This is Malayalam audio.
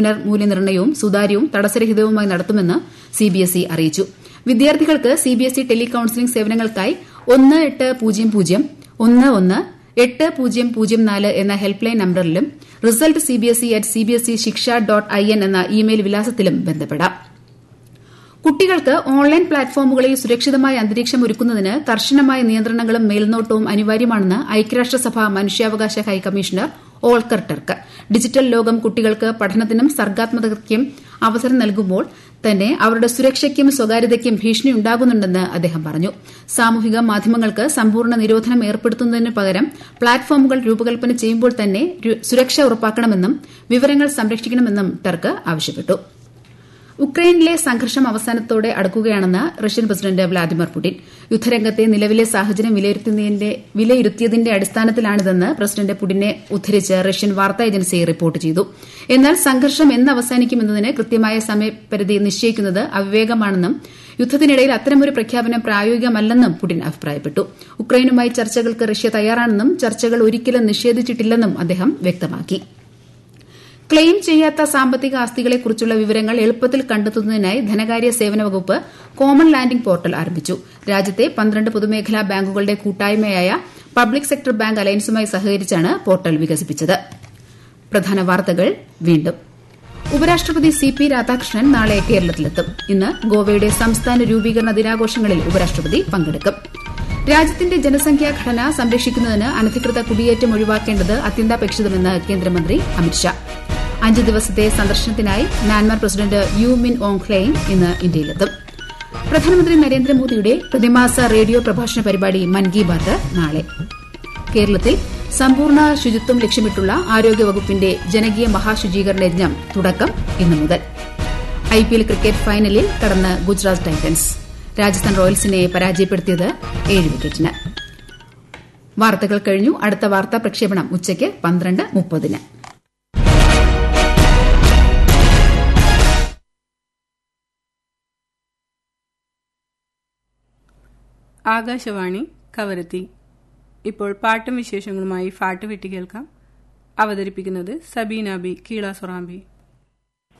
പുനർമൂല്യനിർണ്ണയവും സുതാര്യവും തടസ്സരഹിതവുമായി നടത്തുമെന്ന് സിബിഎസ്ഇ അറിയിച്ചു വിദ്യാർത്ഥികൾക്ക് സിബിഎസ്ഇ ടെലി കൌൺസിലിംഗ് സേവനങ്ങൾക്കായി ഒന്ന് എട്ട് പൂജ്യം പൂജ്യം ഒന്ന് ഒന്ന് എട്ട് പൂജ്യം പൂജ്യം നാല് എന്ന ഹെൽപ്പ് ലൈൻ നമ്പറിലും result CBSE at CBSE Shiksha dot I N എന്ന ഇമെയിൽ വിലാസത്തിലും ബന്ധപ്പെടാം കുട്ടികൾക്ക് ഓൺലൈൻ പ്ലാറ്റ്ഫോമുകളിൽ സുരക്ഷിതമായ അന്തരീക്ഷം ഒരുക്കുന്നതിന് കർശനമായ നിയന്ത്രണങ്ങളും മേൽനോട്ടവും അനിവാര്യമാണെന്ന് ഐക്യരാഷ്ട്രസഭ മനുഷ്യാവകാശ ഹൈക്കമ്മീഷണർ ഓൾക്കർ ടർക്ക് ഡിജിറ്റൽ ലോകം കുട്ടികൾക്ക് പഠനത്തിനും സർഗാത്മകതയ്ക്കും അവസരം നൽകുമ്പോൾ തന്നെ അവരുടെ സുരക്ഷയ്ക്കും സ്വകാര്യതയ്ക്കും ഭീഷണിയുണ്ടാകുന്നുണ്ടെന്ന് അദ്ദേഹം പറഞ്ഞു സാമൂഹിക മാധ്യമങ്ങൾക്ക് സമ്പൂർണ്ണ നിരോധനം ഏർപ്പെടുത്തുന്നതിന് പകരം പ്ലാറ്റ്ഫോമുകൾ രൂപകൽപ്പന ചെയ്യുമ്പോൾ തന്നെ സുരക്ഷ ഉറപ്പാക്കണമെന്നും വിവരങ്ങൾ സംരക്ഷിക്കണമെന്നും ടർക്ക് ആവശ്യപ്പെട്ടു ഉക്രൈനിലെ സംഘർഷം അവസാനത്തോടെ അടുക്കുകയാണെന്ന് റഷ്യൻ പ്രസിഡന്റ് വ്ളാദിമിർ പുടിൻ യുദ്ധരംഗത്തെ നിലവിലെ സാഹചര്യം വിലയിരുത്തിയതിന്റെ അടിസ്ഥാനത്തിലാണിതെന്ന് പ്രസിഡന്റ് പുടിനെ ഉദ്ധരിച്ച് റഷ്യൻ വാർത്താ ഏജൻസി റിപ്പോർട്ട് ചെയ്തു എന്നാൽ സംഘർഷം എന്ന് അവസാനിക്കുമെന്നതിന് കൃത്യമായ സമയപരിധി നിശ്ചയിക്കുന്നത് അവിവേകമാണെന്നും യുദ്ധത്തിനിടയിൽ അത്തരമൊരു പ്രഖ്യാപനം പ്രായോഗികമല്ലെന്നും പുടിൻ അഭിപ്രായപ്പെട്ടു ഉക്രൈനുമായി ചർച്ചകൾക്ക് റഷ്യ തയ്യാറാണെന്നും ചർച്ചകൾ ഒരിക്കലും നിഷേധിച്ചിട്ടില്ലെന്നും അദ്ദേഹം വ്യക്തമാക്കി ക്ലെയിം ചെയ്യാത്ത സാമ്പത്തിക ആസ്തികളെക്കുറിച്ചുള്ള വിവരങ്ങൾ എളുപ്പത്തിൽ കണ്ടെത്തുന്നതിനായി ധനകാര്യ സേവന വകുപ്പ് കോമൺ ലാൻഡിംഗ് പോർട്ടൽ ആരംഭിച്ചു രാജ്യത്തെ പന്ത്രണ്ട് പൊതുമേഖലാ ബാങ്കുകളുടെ കൂട്ടായ്മയായ പബ്ലിക് സെക്ടർ ബാങ്ക് അലയൻസുമായി സഹകരിച്ചാണ് പോർട്ടൽ വികസിപ്പിച്ചത് പ്രധാന വാർത്തകൾ വീണ്ടും ഉപരാഷ്ട്രപതി സി പി രാധാകൃഷ്ണൻ നാളെ കേരളത്തിലെത്തും ഇന്ന് ഗോവയുടെ സംസ്ഥാന രൂപീകരണ ദിനാഘോഷങ്ങളിൽ ഉപരാഷ്ട്രപതി പങ്കെടുക്കും രാജ്യത്തിന്റെ ജനസംഖ്യാ ഘടന സംരക്ഷിക്കുന്നതിന് അനധികൃത കുടിയേറ്റം ഒഴിവാക്കേണ്ടത് അത്യന്താപേക്ഷിതമെന്ന് കേന്ദ്രമന്ത്രി അമിത്ഷാ അഞ്ച് ദിവസത്തെ സന്ദർശനത്തിനായി Myanmar president U Min Aung Hlaing ഇന്ന് ഇന്ത്യയിലെത്തും പ്രധാനമന്ത്രി നരേന്ദ്രമോദിയുടെ പ്രതിമാസ റേഡിയോ പ്രഭാഷണ പരിപാടി മൻ കി ബാത്ത് നാളെ കേരളത്തിൽ സമ്പൂർണ്ണ ശുചിത്വം ലക്ഷ്യമിട്ടുള്ള ആരോഗ്യവകുപ്പിന്റെ ജനകീയ മഹാശുചീകരണ യജ്ഞം തുടക്കം ഇന്നു മുതൽ ഐപിഎൽ ക്രിക്കറ്റ് ഫൈനലിൽ കടന്ന് ഗുജറാത്ത് ടൈറ്റൻസ് രാജസ്ഥാൻ റോയൽസിനെ പരാജയപ്പെടുത്തിയത് ഏഴ് വിക്കറ്റിന് വാർത്തകൾ കഴിഞ്ഞു അടുത്ത വാർത്താ പ്രക്ഷേപണം ഉച്ചയ്ക്ക് പന്ത്രണ്ട് മുപ്പതിന് ആകാശവാണി കവരത്തി ഇപ്പോൾ പാട്ടും വിശേഷങ്ങളുമായി ഫാട്ട് വെട്ടി കേൾക്കാം അവതരിപ്പിക്കുന്നത് സബീന ബി കീളാസുറാമ്പി